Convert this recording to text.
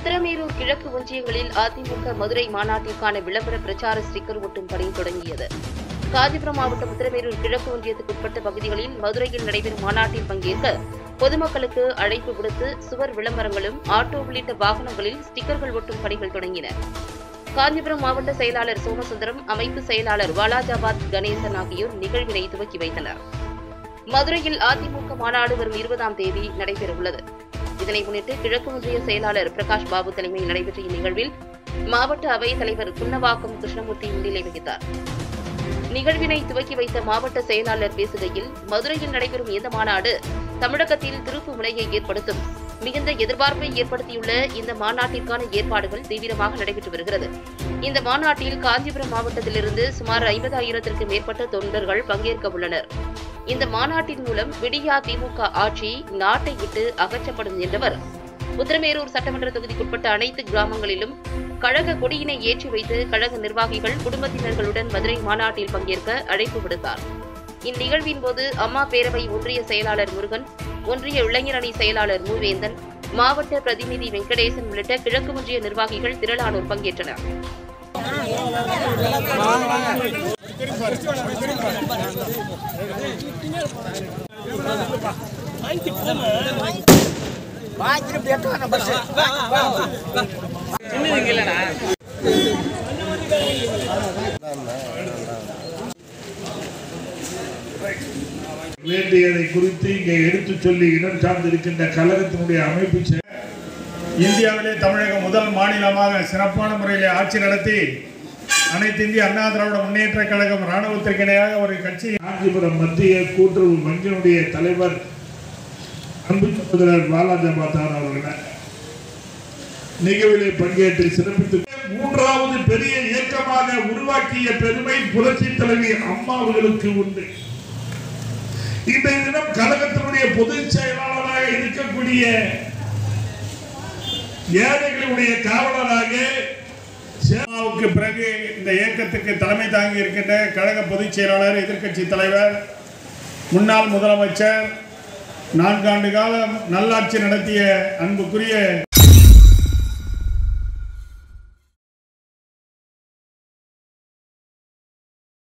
உத்தரமேரூர் கிழக்கு ஒன்றியங்களில் அதிமுக மதுரை மாநாட்டிற்கான விளம்பர பிரச்சார ஸ்டிக்கர் ஒட்டும் பணி தொடங்கியது காஞ்சிபுரம் மாவட்டம் உத்தரமேரூர் கிழக்கு ஒன்றியத்துக்குட்பட்ட பகுதிகளில் மதுரையில் நடைபெறும் மாநாட்டில் பங்கேற்க பொதுமக்களுக்கு அழைப்பு விடுத்து சுவர் விளம்பரங்களும் ஆட்டோ உள்ளிட்ட வாகனங்களில் ஸ்டிக்கர்கள் ஒட்டும் பணிகள் தொடங்கின காஞ்சிபுரம் மாவட்ட செயலாளர் சோமசுந்தரம் அமைப்பு செயலாளர் வாலாஜாபாத் கணேசன் ஆகியோர் நிகழ்வினை துவக்கி வைத்தனர் மதுரையில் அதிமுக மாநாடு வரும் இருபதாம் தேதி நடைபெறவுள்ளது இதனை முன்னிட்டு கிழக்கு ஒன்றிய செயலாளர் பிரகாஷ் பாபு தலைமையில் நடைபெற்ற இந்நிகழ்வில் மாவட்ட அவைத் தலைவர் குன்னவாக்கம் கிருஷ்ணமூர்த்தி முன்னிலை வகித்தார் நிகழ்வினை துவக்கி வைத்த மாவட்ட செயலாளர் பேசுகையில் மதுரையில் நடைபெறும் இந்த மாநாடு தமிழகத்தில் திருப்பு முனையை ஏற்படுத்தும் மிகுந்த எதிர்பார்ப்பை ஏற்படுத்தியுள்ள இந்த மாநாட்டிற்கான ஏற்பாடுகள் தீவிரமாக நடைபெற்று வருகிறது இந்த மாநாட்டில் காஞ்சிபுரம் மாவட்டத்திலிருந்து சுமார் ஐம்பதாயிரத்திற்கும் மேற்பட்ட தொண்டர்கள் பங்கேற்க உள்ளனர் இந்த மாநாட்டின் மூலம் விடியா திமுக ஆட்சி நாட்டை விட்டு அகற்றப்படும் என்றவர் உத்தரமேரூர் சட்டமன்ற தொகுதிக்குட்பட்ட அனைத்து கிராமங்களிலும் கழக கொடியினை ஏற்றி வைத்து கழக நிர்வாகிகள் குடும்பத்தினர்களுடன் மதுரை மாநாட்டில் பங்கேற்க அழைப்பு விடுத்தார் இந்நிகழ்வின் போது அம்மா பேரவை ஒன்றிய செயலாளர் முருகன் ஒன்றிய இளைஞரணி செயலாளர் மூவேந்தன் மாவட்ட பிரதிநிதி வெங்கடேசன் உள்ளிட்ட கிழக்கு ஒன்றிய நிர்வாகிகள் திரளானோர் பங்கேற்றனர் வேண்டியதை குறித்து இங்கே எடுத்துச் சொல்லி இடம் சார்ந்திருக்கின்ற கழகத்தினுடைய அமைப்பு செயலர் இந்தியாவிலே தமிழகம் முதல் மாநிலமாக சிறப்பான முறையில் ஆட்சி நடத்தி அனைத்து இந்திய அண்ணா திராவிட முன்னேற்ற கழகம் ராணுவத்திற்கு இணையாக ஒரு கட்சி காஞ்சிபுரம் மத்திய கூட்டுறவு வங்கியினுடைய தலைவர் அன்பு சகோதரர் பாலாஜாபாத்தார் அவர்கள் நிகழ்விலே பங்கேற்று சிறப்பித்து மூன்றாவது பெரிய இயக்கமாக உருவாக்கிய பெருமை புரட்சி தலைவி அம்மா அவர்களுக்கு உண்டு இன்றைய தினம் கழகத்தினுடைய பொதுச் செயலாளராக இருக்கக்கூடிய ஏழைகளுடைய காவலராக சேமாவுக்கு பிறகு இந்த இயக்கத்துக்கு தலைமை தாங்கி இருக்கின்ற கழக பொதுச் செயலாளர் எதிர்க்கட்சி தலைவர் முன்னாள் முதலமைச்சர் நான்காண்டு காலம் நல்லாட்சி நடத்திய அன்புக்குரிய